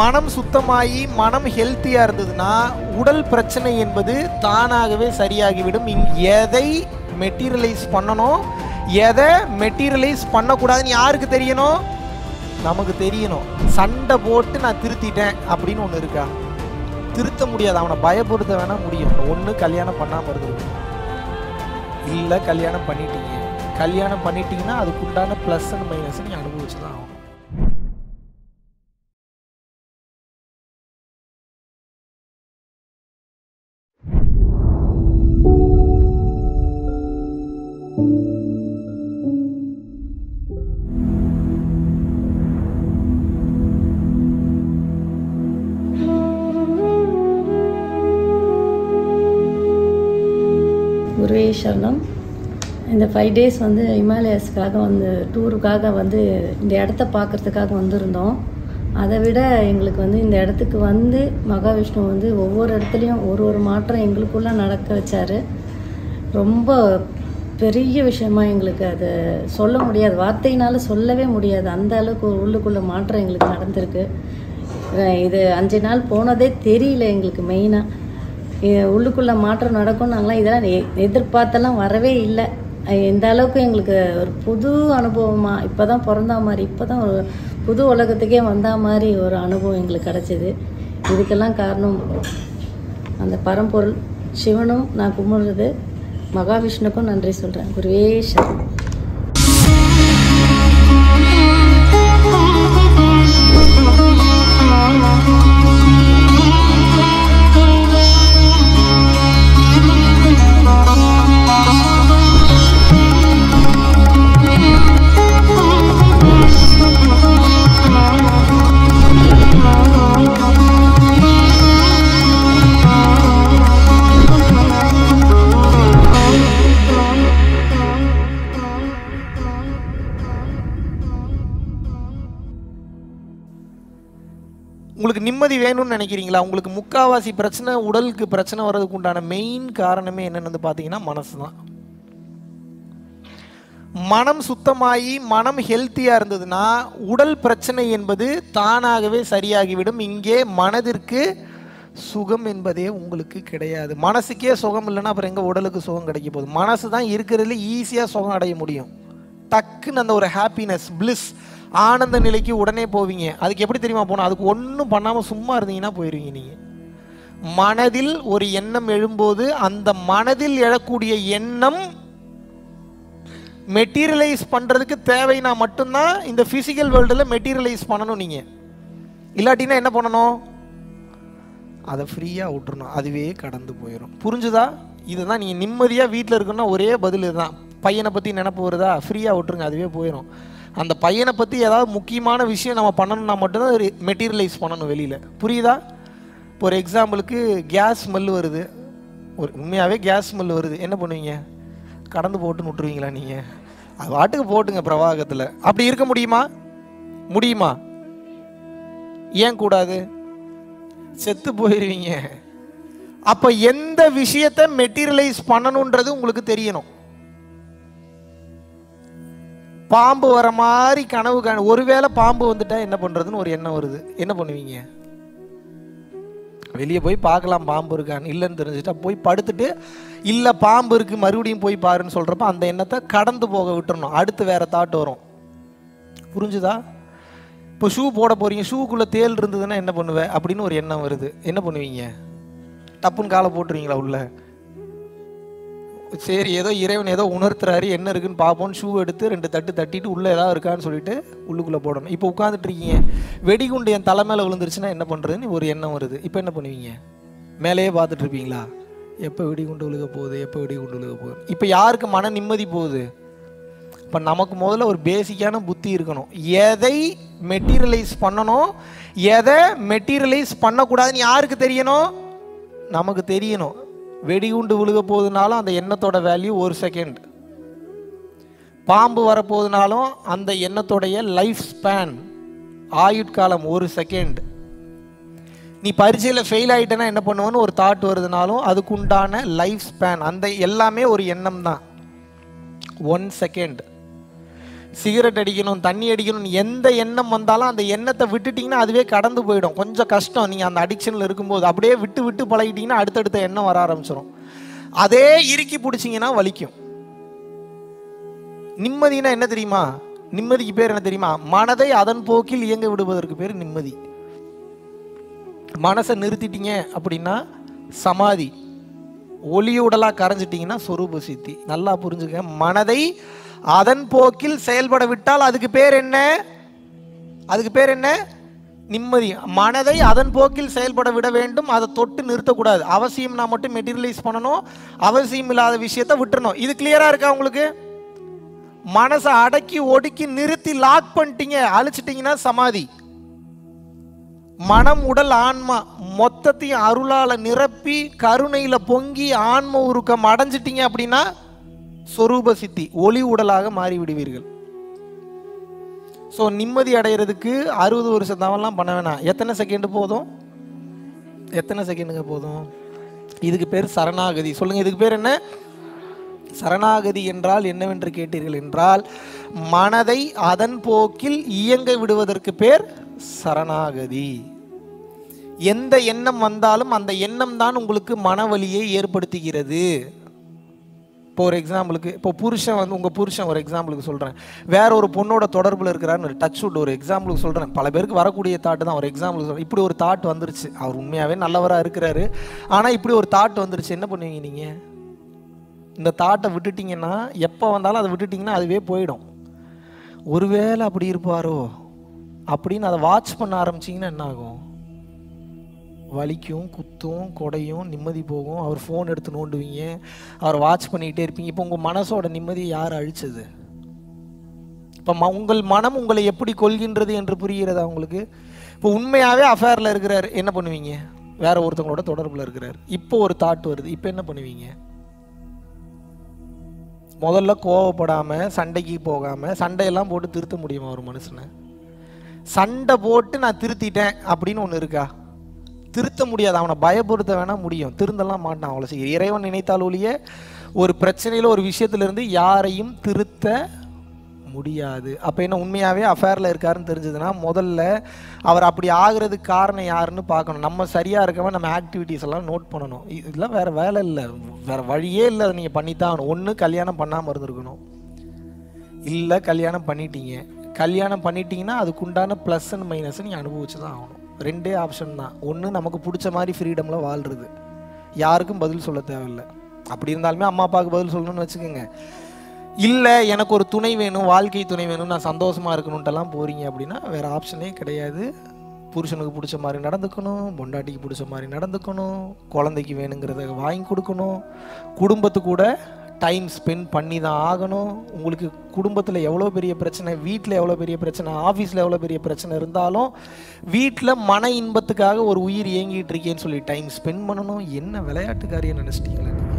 மனம் சுத்தமாகி மனம் ஹெல்த்தியாக இருந்ததுன்னா உடல் பிரச்சனை என்பது தானாகவே சரியாகிவிடும் இங் எதை மெட்டீரியலைஸ் பண்ணணும் எதை மெட்டீரியலைஸ் பண்ணக்கூடாதுன்னு யாருக்கு தெரியணும் நமக்கு தெரியணும் சண்டை போட்டு நான் திருத்திட்டேன் அப்படின்னு ஒன்று இருக்கா திருத்த முடியாது அவனை பயப்படுத்த வேணா முடியும் ஒன்று கல்யாணம் பண்ணாமல் இருந்தது இல்லை கல்யாணம் பண்ணிட்டீங்க கல்யாணம் பண்ணிட்டீங்கன்னா அதுக்குண்டான ப்ளஸ் அண்ட் மைனஸ் நீ அனுபவிச்சு தான் ஆகணும் குருவே சரணம் இந்த ஃபைவ் டேஸ் வந்து ஹிமாலயஸ்க்காக வந்து டூருக்காக வந்து இந்த இடத்த பார்க்கறதுக்காக வந்திருந்தோம் அதை விட எங்களுக்கு வந்து இந்த இடத்துக்கு வந்து மகாவிஷ்ணு வந்து ஒவ்வொரு இடத்துலையும் ஒரு ஒரு மாற்றம் எங்களுக்குள்ளே நடக்க வச்சாரு ரொம்ப பெரிய விஷயமா எங்களுக்கு அதை சொல்ல முடியாது வார்த்தையினால சொல்லவே முடியாது அந்த அளவுக்கு ஒரு உள்ளுக்குள்ள மாற்றம் எங்களுக்கு நடந்திருக்கு அஹ் இது அஞ்சு நாள் போனதே தெரியல எங்களுக்கு மெயினாக உள்ளுக்குள்ள மாற்றம் நடக்கும் நாங்களாம் இதெல்லாம் எ- எதிர்பார்த்தெல்லாம் வரவே இல்லை அஹ் இந்த அளவுக்கு எங்களுக்கு ஒரு புது அனுபவமா இப்போ தான் பிறந்தா மாதிரி இப்போ தான் ஒரு புது உலகத்துக்கே வந்தா மாதிரி ஒரு அனுபவம் எங்களுக்கு கிடச்சிது இதுக்கெல்லாம் காரணம் அந்த பரம்பொருள் சிவனும் நான் கும்பிடுறது மகாவிஷ்ணுக்கும் நன்றி சொல்கிறேன் குருவே சரணம் உங்களுக்கு நிம்மதி வேணும்னு நினைக்கிறீங்களா உங்களுக்கு முக்காவாசி பிரச்சனை உடலுக்கு பிரச்சனை வர்றதுக்கு உண்டான மெயின் காரணமே என்னன்னு வந்து பார்த்தீங்கன்னா மனசு தான் மனம் சுத்தமாகி மனம் ஹெல்த்தியாக இருந்ததுன்னா உடல் பிரச்சனை என்பது தானாகவே சரியாகிவிடும் இங்கே மனதிற்கு சுகம் என்பதே உங்களுக்கு கிடையாது மனசுக்கே சுகம் இல்லைன்னா அப்புறம் எங்கே உடலுக்கு சுகம் கிடைக்க போகுது மனசு தான் இருக்கிறதுல ஈஸியாக சுகம் அடைய முடியும் டக்குன்னு அந்த ஒரு ஹாப்பினஸ் bliss ஆனந்த நிலைக்கு உடனே போவீங்க அதுக்கு எப்படி தெரியுமா போகணும் அதுக்கு ஒன்றும் பண்ணாமல் சும்மா இருந்தீங்கன்னா போயிடுவீங்க நீங்கள் மனதில் ஒரு எண்ணம் எழும்போது அந்த மனதில் எழக்கூடிய எண்ணம் மெட்டீரியலைஸ் பண்ணுறதுக்கு தேவைன்னா மட்டும்தான் இந்த ஃபிசிக்கல் வேர்ல்டில் மெட்டீரியலைஸ் பண்ணணும் நீங்கள் இல்லாட்டினா என்ன பண்ணணும் அதை ஃப்ரீயாக விட்டுறணும் அதுவே கடந்து போயிடும் புரிஞ்சுதா இதுதான் நீங்கள் நிம்மதியாக வீட்டில் இருக்கணும்னா ஒரே பதில் இதுதான் பையனை பற்றி நினப்பு வருதா ஃப்ரீயாக விட்டுருங்க அதுவே போயிடும் அந்த பையனை பற்றி ஏதாவது முக்கியமான விஷயம் நம்ம பண்ணணும்னா மட்டும்தான் மெட்டீரியலைஸ் பண்ணணும் வெளியில் புரியுதா இப்போ ஒரு எக்ஸாம்பிளுக்கு கேஸ் ஸ்மெல் வருது ஒரு உண்மையாகவே கேஸ் ஸ்மெல் வருது என்ன பண்ணுவீங்க கடந்து போட்டுன்னு விட்டுருவீங்களா நீங்கள் அது வாட்டுக்கு போட்டுங்க பிரவாகத்தில் அப்படி இருக்க முடியுமா முடியுமா ஏன் கூடாது செத்து போயிருவீங்க அப்ப எந்த விஷயத்தை மெட்டீரியலைஸ் பண்ணணுன்றது உங்களுக்கு தெரியணும் பாம்பு வர மாதிரி கனவு காண ஒருவேளை பாம்பு வந்துட்டா என்ன பண்றதுன்னு ஒரு எண்ணம் வருது என்ன பண்ணுவீங்க வெளியே போய் பார்க்கலாம் பாம்பு இருக்கான்னு இல்லைன்னு தெரிஞ்சுட்டா போய் படுத்துட்டு இல்லை பாம்பு இருக்கு மறுபடியும் போய் பாருன்னு சொல்றப்ப அந்த எண்ணத்தை கடந்து போக விட்டுறணும் அடுத்து வேற தாட் வரும் புரிஞ்சுதா இப்போ ஷூ போட போறீங்க ஷூக்குள்ளே தேல் இருந்ததுன்னா என்ன பண்ணுவேன் அப்படின்னு ஒரு எண்ணம் வருது என்ன பண்ணுவீங்க டப்புன்னு காலை போட்டுருவீங்களா உள்ள சரி ஏதோ இறைவன் ஏதோ உணர்த்துறாரு என்ன இருக்குன்னு பார்ப்போம் ஷூ எடுத்து ரெண்டு தட்டு தட்டிட்டு உள்ளே ஏதாவது இருக்கான்னு சொல்லிட்டு உள்ளுக்குள்ளே போடணும் இப்போ உட்காந்துட்டு இருக்கீங்க வெடிகுண்டு என் தலை மேலே விழுந்துருச்சுன்னா என்ன பண்ணுறதுன்னு ஒரு எண்ணம் வருது இப்போ என்ன பண்ணுவீங்க மேலேயே பார்த்துட்டு இருப்பீங்களா எப்போ வெடிகுண்டு விழுக போகுது எப்போ வெடிகுண்டு விழுக போகுது இப்போ யாருக்கு மன நிம்மதி போகுது இப்போ நமக்கு முதல்ல ஒரு பேசிக்கான புத்தி இருக்கணும் எதை மெட்டீரியலைஸ் பண்ணணும் எதை மெட்டீரியலைஸ் பண்ணக்கூடாதுன்னு யாருக்கு தெரியணும் நமக்கு தெரியணும் வெடிகுண்டு விழுக போகுதுனாலும் அந்த எண்ணத்தோட வேல்யூ ஒரு செகண்ட் பாம்பு வரப்போகுதுனாலும் அந்த எண்ணத்தோடைய லைஃப் ஸ்பேன் ஆயுட்காலம் ஒரு செகண்ட் நீ பரீட்சையில் ஃபெயில் ஆகிட்டேன்னா என்ன பண்ணுவேன்னு ஒரு தாட் வருதுனாலும் அதுக்குண்டான லைஃப் ஸ்பேன் அந்த எல்லாமே ஒரு எண்ணம் தான் ஒன் செகண்ட் சிகரெட் அடிக்கணும் தண்ணி அடிக்கணும் எந்த எண்ணம் வந்தாலும் அந்த எண்ணத்தை விட்டுட்டிங்கன்னா அதுவே கடந்து போயிடும் கொஞ்சம் கஷ்டம் நீங்கள் அந்த அடிக்ஷனில் இருக்கும்போது அப்படியே விட்டு விட்டு பழகிட்டீங்கன்னா அடுத்தடுத்த எண்ணம் வர ஆரம்பிச்சிடும் அதே இறுக்கி பிடிச்சிங்கன்னா வலிக்கும் நிம்மதினா என்ன தெரியுமா நிம்மதிக்கு பேர் என்ன தெரியுமா மனதை அதன் போக்கில் இயங்க விடுவதற்கு பேர் நிம்மதி மனசை நிறுத்திட்டீங்க அப்படின்னா சமாதி ஒளியுடலாக கரைஞ்சிட்டிங்கன்னா சொரூப சித்தி நல்லா புரிஞ்சுக்க மனதை அதன் போக்கில் செயல்பட விட்டால் அதுக்கு பேர் என்ன அதுக்கு பேர் என்ன நிம்மதி மனதை அதன் போக்கில் செயல்பட விட வேண்டும் அதை தொட்டு நிறுத்தக்கூடாது அவசியம்னா மட்டும் மெட்டீரியலைஸ் பண்ணணும் அவசியம் இல்லாத விஷயத்தை விட்டுறணும் இது கிளியரா இருக்கா உங்களுக்கு மனசை அடக்கி ஒடுக்கி நிறுத்தி லாக் பண்ணிட்டீங்க அழிச்சிட்டீங்கன்னா சமாதி மனம் உடல் ஆன்மா மொத்தத்தையும் அருளால நிரப்பி கருணையில பொங்கி ஆன்ம உருக்கம் அடைஞ்சிட்டீங்க அப்படின்னா சொரூப சித்தி ஒளி உடலாக மாறி விடுவீர்கள் ஸோ நிம்மதி அடையிறதுக்கு அறுபது வருஷம் தவம்லாம் பண்ண வேணாம் எத்தனை செகண்ட் போதும் எத்தனை செகண்டுங்க போதும் இதுக்கு பேர் சரணாகதி சொல்லுங்க இதுக்கு பேர் என்ன சரணாகதி என்றால் என்னவென்று கேட்டீர்கள் என்றால் மனதை அதன் போக்கில் இயங்க விடுவதற்கு பேர் சரணாகதி எந்த எண்ணம் வந்தாலும் அந்த எண்ணம் தான் உங்களுக்கு மனவலியை ஏற்படுத்துகிறது இப்போ ஒரு எக்ஸாம்பிளுக்கு இப்போ புருஷன் வந்து உங்கள் புருஷன் ஒரு எக்ஸாம்பிளுக்கு சொல்கிறேன் வேற ஒரு பொண்ணோட தொடர்பில் இருக்கிறாருன்னு ஒரு டச் வுட் ஒரு எக்ஸாம்பிளுக்கு சொல்கிறேன் பல பேருக்கு வரக்கூடிய தாட்டு தான் ஒரு எக்ஸாம்பிளுக்கு சொல்கிறேன் இப்படி ஒரு தாட் வந்துருச்சு அவர் உண்மையாகவே நல்லவராக இருக்கிறாரு ஆனால் இப்படி ஒரு தாட் வந்துருச்சு என்ன பண்ணுவீங்க நீங்கள் இந்த தாட்டை விட்டுட்டீங்கன்னா எப்போ வந்தாலும் அதை விட்டுட்டிங்கன்னா அதுவே போயிடும் ஒருவேளை அப்படி இருப்பாரோ அப்படின்னு அதை வாட்ச் பண்ண ஆரம்பிச்சிங்கன்னா என்ன ஆகும் வலிக்கும் குத்தும் கொடையும் நிம்மதி போகும் அவர் ஃபோன் எடுத்து நோண்டுவீங்க அவர் வாட்ச் பண்ணிக்கிட்டே இருப்பீங்க இப்போ உங்கள் மனசோட நிம்மதியை யார் அழிச்சது இப்போ ம உங்கள் மனம் உங்களை எப்படி கொள்கின்றது என்று புரிகிறதா உங்களுக்கு இப்போ உண்மையாகவே அஃபேரில் இருக்கிறார் என்ன பண்ணுவீங்க வேற ஒருத்தவங்களோட தொடர்பில் இருக்கிறார் இப்போ ஒரு தாட் வருது இப்போ என்ன பண்ணுவீங்க முதல்ல கோவப்படாமல் சண்டைக்கு போகாமல் சண்டையெல்லாம் போட்டு திருத்த முடியுமா ஒரு மனுஷனை சண்டை போட்டு நான் திருத்திட்டேன் அப்படின்னு ஒன்று இருக்கா திருத்த முடியாது அவனை பயப்படுத்த வேணா முடியும் திருந்தெல்லாம் மாட்டான் அவ்வளோ சீக்கிரம் இறைவன் நினைத்தால் ஒழிய ஒரு பிரச்சனையில் ஒரு விஷயத்துலேருந்து யாரையும் திருத்த முடியாது அப்போ என்ன உண்மையாகவே அஃபேரில் இருக்காருன்னு தெரிஞ்சதுன்னா முதல்ல அவர் அப்படி ஆகுறதுக்கு காரணம் யாருன்னு பார்க்கணும் நம்ம சரியாக இருக்கவன் நம்ம ஆக்டிவிட்டீஸ் எல்லாம் நோட் பண்ணணும் இ- இதெல்லாம் வேறு வேலை இல்லை வேறு வழியே இல்லை அதை நீங்கள் பண்ணித்தான் ஆகணும் ஒன்று கல்யாணம் பண்ணாமல் இருந்திருக்கணும் இல்லை கல்யாணம் பண்ணிட்டீங்க கல்யாணம் பண்ணிட்டீங்கன்னா அதுக்குண்டான ப்ளஸ் அண்ட் மைனஸ் நீங்கள் அனுபவிச்சு தான் ஆகணும் ரெண்டே ஆப்ஷன் தான் ஒன்று நமக்கு பிடிச்ச மாதிரி ஃப்ரீடமில் வாழ்றது யாருக்கும் பதில் சொல்ல தேவையில்லை அப்படி இருந்தாலுமே அம்மா அப்பாவுக்கு பதில் சொல்லணும்னு வச்சுக்கோங்க இல்லை எனக்கு ஒரு துணை வேணும் வாழ்க்கை துணை வேணும் நான் சந்தோஷமாக இருக்கணுன்ட்டெல்லாம் போகிறீங்க அப்படின்னா வேறு ஆப்ஷனே கிடையாது புருஷனுக்கு பிடிச்ச மாதிரி நடந்துக்கணும் பொண்டாட்டிக்கு பிடிச்ச மாதிரி நடந்துக்கணும் குழந்தைக்கு வேணுங்கிறத வாங்கி கொடுக்கணும் குடும்பத்து கூட டைம் ஸ்பெண்ட் பண்ணி தான் ஆகணும் உங்களுக்கு குடும்பத்தில் எவ்வளோ பெரிய பிரச்சனை வீட்டில் எவ்வளோ பெரிய பிரச்சனை ஆஃபீஸில் எவ்வளோ பெரிய பிரச்சனை இருந்தாலும் வீட்டில் மன இன்பத்துக்காக ஒரு உயிர் இயங்கிட்டு இருக்கேன்னு சொல்லி டைம் ஸ்பெண்ட் பண்ணணும் என்ன விளையாட்டுக்காரியை நினச்சிட்டீங்களா நீங்கள்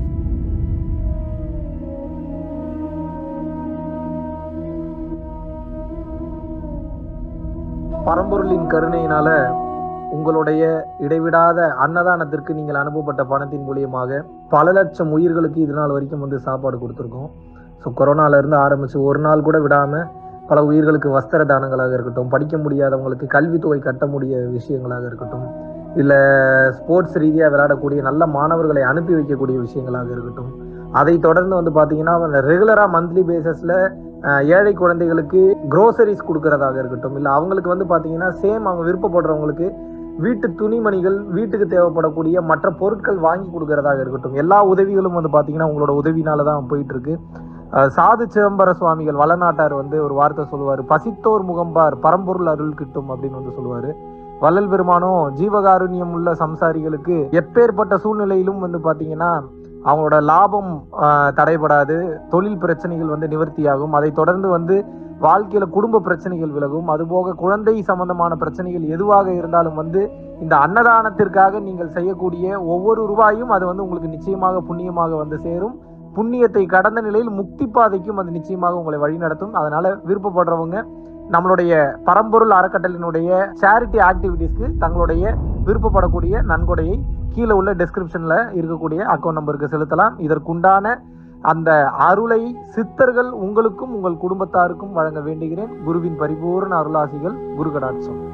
பரம்பொருளின் கருணையினால உங்களுடைய இடைவிடாத அன்னதானத்திற்கு நீங்கள் அனுப்பப்பட்ட பணத்தின் மூலியமாக பல லட்சம் உயிர்களுக்கு இது நாள் வரைக்கும் வந்து சாப்பாடு கொடுத்துருக்கோம் ஸோ கொரோனால இருந்து ஆரம்பிச்சு ஒரு நாள் கூட விடாம பல உயிர்களுக்கு வஸ்திர தானங்களாக இருக்கட்டும் படிக்க முடியாதவங்களுக்கு கல்வித்தொகை கட்ட முடிய விஷயங்களாக இருக்கட்டும் இல்லை ஸ்போர்ட்ஸ் ரீதியாக விளையாடக்கூடிய நல்ல மாணவர்களை அனுப்பி வைக்கக்கூடிய விஷயங்களாக இருக்கட்டும் அதை தொடர்ந்து வந்து பார்த்தீங்கன்னா ரெகுலராக மந்த்லி பேசிஸில் ஏழை குழந்தைகளுக்கு க்ரோசரிஸ் கொடுக்கறதாக இருக்கட்டும் இல்லை அவங்களுக்கு வந்து பார்த்தீங்கன்னா சேம் அவங்க விருப்பப்படுறவங்களுக்கு வீட்டு துணிமணிகள் வீட்டுக்கு தேவைப்படக்கூடிய மற்ற பொருட்கள் வாங்கி கொடுக்கறதாக இருக்கட்டும் எல்லா உதவிகளும் வந்து பார்த்தீங்கன்னா உங்களோட உதவினால தான் போயிட்டு இருக்கு அஹ் சாது சிதம்பர சுவாமிகள் வளநாட்டார் வந்து ஒரு வார்த்தை சொல்லுவார் பசித்தோர் முகம்பார் பரம்பொருள் அருள் கிட்டும் அப்படின்னு வந்து சொல்லுவார் வள்ளல் பெருமானும் ஜீவகாருண்யம் உள்ள சம்சாரிகளுக்கு எப்பேற்பட்ட சூழ்நிலையிலும் வந்து பார்த்தீங்கன்னா அவங்களோட லாபம் ஆஹ், தடைபடாது தொழில் பிரச்சனைகள் வந்து நிவர்த்தியாகும் அதை தொடர்ந்து வந்து வாழ்க்கையில குடும்ப பிரச்சனைகள் விலகும் அதுபோக குழந்தை சம்பந்தமான பிரச்சனைகள் எதுவாக இருந்தாலும் வந்து இந்த அன்னதானத்திற்காக நீங்கள் செய்யக்கூடிய ஒவ்வொரு ரூபாயும் அது வந்து உங்களுக்கு நிச்சயமாக புண்ணியமாக வந்து சேரும் புண்ணியத்தை கடந்த நிலையில் முக்தி பாதைக்கும் அது நிச்சயமாக உங்களை வழிநடத்தும் அதனால விருப்பப்படுறவங்க நம்மளுடைய பரம்பொருள் அறக்கட்டளினுடைய சேரிட்டி ஆக்டிவிட்டீஸ்க்கு தங்களுடைய விருப்பப்படக்கூடிய நன்கொடையை கீழே உள்ள டெஸ்கிரிப்ஷன்ல இருக்கக்கூடிய அக்கௌண்ட் நம்பருக்கு செலுத்தலாம் இதற்குண்டான அந்த அருளை சித்தர்கள் உங்களுக்கும் உங்கள் குடும்பத்தாருக்கும் வழங்க வேண்டுகிறேன் குருவின் பரிபூர்ண அருளாசிகள் குரு கடாட்சம்